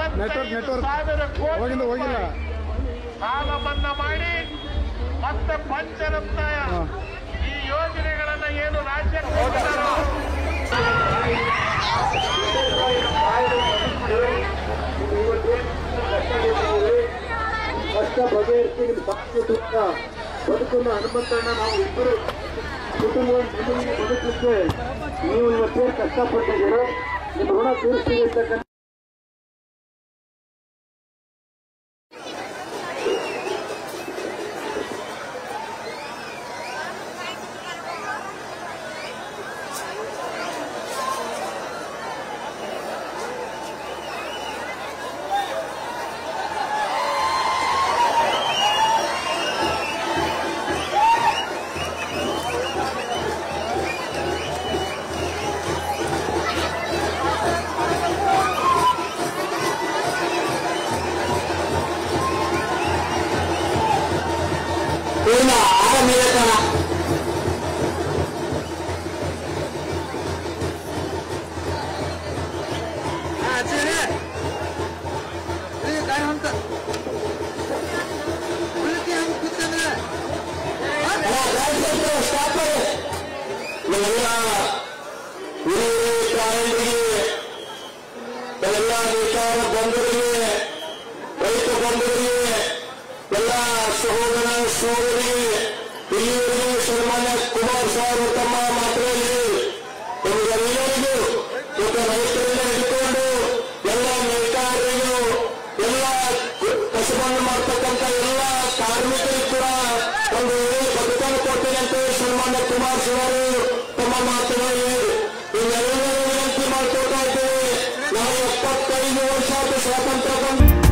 Network ಮೂವತ್ತೈದು network ಸಾವಿರ ಕೋಟಿ ಹೋಗಿಂದ ಹೋಗಿಲ್ಲ ರೂಪಾಯಿ ಸಾಲ ಮನ್ನಾ ಮಾಡಿ ಮತ್ತೆ ಪಂಚರತ್ನ ಹಾ. ಈ ಯೋಜನೆಗಳನ್ನ ಏನು ರಾಜ್ಯಕ್ಕೆ ಕೊಟ್ಟಿದ್ದಾರೋ ಕಷ್ಟ ಬಗೆಹರಿಸಿ ಬಾಧ್ಯತೆಯಿಂದ ಬದುಕನ್ನು ಹನುಮಂತಣ್ಣ ನಾವು ಇಬ್ಬರು ಕುಟುಂಬ ನಿಮ್ಮಲ್ಲಿ ಬದುಕಲಿಕ್ಕೆ ನೀವು ಇವತ್ತೇನು ಕಷ್ಟಪಟ್ಟಿದ್ದೀರೋ ನಿಮ್ಮ ಋಣ ತೀರಿಸ್ತೀವಿ ಅಂತಕ್ಕಂಥ ಪೂರ್ಣ ಆರಮೇಲೆ ಕಣ ನಮ್ಮೆಲ್ಲ ಹಿರಿಯ ತಾಯಂದಿರಿಗೆ ನಮ್ಮೆಲ್ಲ ನೇತಾರ ಬಂಧುಗಳಿಗೆ ರೈತ ಬಂಧುಗಳಿಗೆ ಎಲ್ಲ ಸಹೋದರ ಸಹೋದರಿಗೆ ಇಲ್ಲಿವರೆಗೆ ಸನ್ಮಾನ್ಯ ಕುಮಾರ್ ಸಾರ್ ತಮ್ಮ ಮಾತುಗಳಲ್ಲಿ ನಮಗೆಲ್ಲರಿಗೂ ಇವತ್ತು ರೈತರಿಂದ ಹಿಡ್ಕೊಂಡು ಎಲ್ಲ ನೇತಾರರಿಗೂ ಎಲ್ಲ ಕಸಬನ್ನು ಮಾಡ್ತಕ್ಕಂಥ ಎಲ್ಲ ಕಾರ್ಮಿಕರಿಗೂ ಕೂಡ ಒಂದು ಒಳ್ಳೆಯ ಬದುಕನ್ನು ಕೊಡ್ತೇನೆ ಅಂತ ಹೇಳಿ ಸನ್ಮಾನ್ಯ ಕುಮಾರ್ ಸಾರು ತಮ್ಮ ಮಾತುಗಳಲ್ಲಿ ಇನ್ನೆಲ್ಲರೂ ವಿನಂತಿ ಮಾಡ್ಕೊಳ್ತಾ ಇದ್ದೇವೆ ನಾವು ಎಪ್ಪತ್ತೈದು ವರ್ಷ ಆದ ಸ್ವಾತಂತ್ರ್ಯ ಬಂದು